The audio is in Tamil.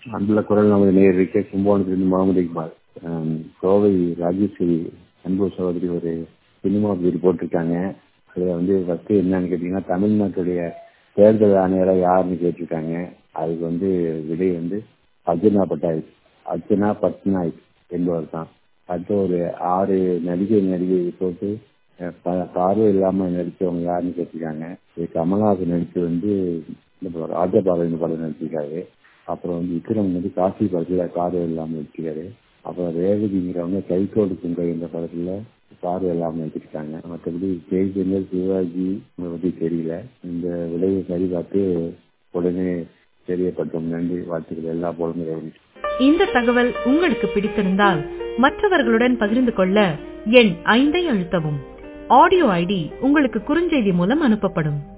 அன்புள்ள குரல் நமது நேருக்கு கும்பகோணத்திலிருந்து முகமது இக்பால் ஆம், கோவை ராஜேஸ்வரி அன்பு சகோதரி ஒரு சினிமா பேர் போட்டிருக்காங்க அதில் வந்து ஃபஸ்ட்டு என்னன்னு கேட்டிங்கன்னா தமிழ்நாட்டுடைய தேர்தல் ஆணையராக யாருன்னு கேட்டிருக்காங்க அதுக்கு வந்து விடை வந்து அர்ஜுனா பட்டாயக் அர்ச்சனா பட்நாயக் என்பவர் தான் அடுத்து ஒரு ஆறு நடிகை நடிகை போட்டு அஹ், ப- பார்வை இல்லாமல் நடித்தவங்க யாருன்னு கேட்டிருக்காங்க இது கமல்ஹாசன் நடித்து வந்து இந்த படம் ராஜபாளையம் படம் நடிச்சிருக்காரு அப்புறம் வந்து விக்ரம் வந்து காசி படத்தில் பார்வை இல்லாமல் நடிச்சிருக்காரு அப்புறம் ரேவதிங்கிறவங்க கைகோடு குங்கை என்ற படத்தில் பார்வை இல்லாமல் நடிச்சிருக்காங்க மற்றபடி ஜெய்சங்கர் சிவாஜி இவங்களை பற்றி தெரியல இந்த விடையை சரி பார்த்து உடனே தெரியப்பட்டோம் நன்றி வாழ்த்துக்கள் எல்லா போலும் இந்த தகவல் உங்களுக்கு பிடித்திருந்தால் மற்றவர்களுடன் பகிர்ந்து கொள்ள எண் ஐந்தை அழுத்தவும் ஆடியோ ஐடி உங்களுக்கு குறுஞ்செய்தி மூலம் அனுப்பப்படும்